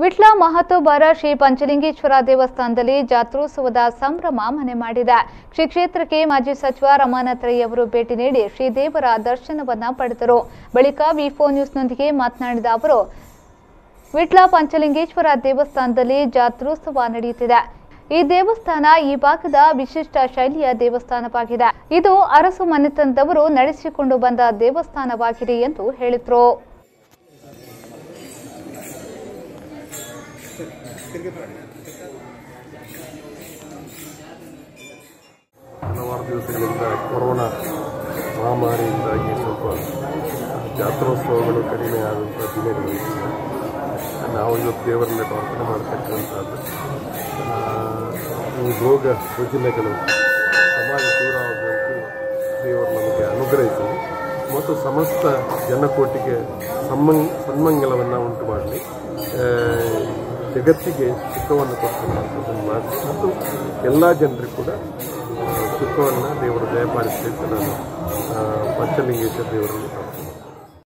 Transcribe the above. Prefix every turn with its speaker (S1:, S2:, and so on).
S1: ವಿಟ್ಲ ಮಹತೋಬಾರ ಶ್ರೀ ಪಂಚಲಿಂಗೇಶ್ವರ ದೇವಸ್ಥಾನದಲ್ಲಿ ಜಾತ್ರೋತ್ಸವದ ಸಂಭ್ರಮ ಮನೆ ಮಾಡಿದೆ ಶ್ರೀ ಕ್ಷೇತ್ರಕ್ಕೆ ಮಾಜಿ ಸಚಿವ ರಮಾನಾಥ್ ರೈ ಅವರು ಭೇಟಿ ನೀಡಿ ಶ್ರೀದೇವರ ದರ್ಶನವನ್ನ ಪಡೆದರು ಬಳಿಕ ವಿಫೋ ನ್ಯೂಸ್ನೊಂದಿಗೆ ಮಾತನಾಡಿದ ಅವರು ವಿಟ್ಲ ಪಂಚಲಿಂಗೇಶ್ವರ ದೇವಸ್ಥಾನದಲ್ಲಿ ಜಾತ್ರೋತ್ಸವ ನಡೆಯುತ್ತಿದೆ ಈ ದೇವಸ್ಥಾನ ಈ ಭಾಗದ ವಿಶಿಷ್ಟ ಶೈಲಿಯ ದೇವಸ್ಥಾನವಾಗಿದೆ ಇದು ಅರಸು ಮನೆತನದವರು ನಡೆಸಿಕೊಂಡು ಬಂದ ದೇವಸ್ಥಾನವಾಗಿದೆ ಎಂದು ಹೇಳಿದರು
S2: ಹಲವಾರು ದಿವಸಗಳಿಂದ ಕೊರೋನಾ ಮಹಾಮಾರಿಯಿಂದಾಗಿ ಸ್ವಲ್ಪ ಜಾತ್ರೋತ್ಸವಗಳು ಕಡಿಮೆ ಆದಂಥ ದಿನಗಳು ನಾವು ಇವತ್ತು ದೇವರಲ್ಲಿ ಪ್ರಾರ್ಥನೆ ಮಾಡ್ತಕ್ಕಂಥದ್ದು ಆ, ಈ ರೋಗ ರುಜಿನಗಳು ಸಮಾಜ ದೂರ ಆಗುವಂತೆ ದೇವರು ನಮಗೆ ಅನುಗ್ರಹಿಸಲಿ ಮತ್ತು ಸಮಸ್ತ ಜನಕೋಟಿಗೆ ಸಮ್ಮಂಗ್ ಸನ್ಮಂಗಲವನ್ನು ಉಂಟು ಮಾಡಲಿ ಆ, ಜಗತ್ತಿಗೆ ಸುಖವನ್ನು ಕೊಡ್ತಕ್ಕಂಥದ್ದನ್ನು ಮಾಡಿ ಮತ್ತು ಎಲ್ಲ ಜನರಿಗೂ ಕೂಡ ಆ, ಸುಖವನ್ನು ದೇವರು ದಯಪಾಲಿಸಲಿ ಅಂತ ನಾನು ಆ, ಪಂಚಲಿಂಗೇಶ್ವರ ದೇವರಲ್ಲಿ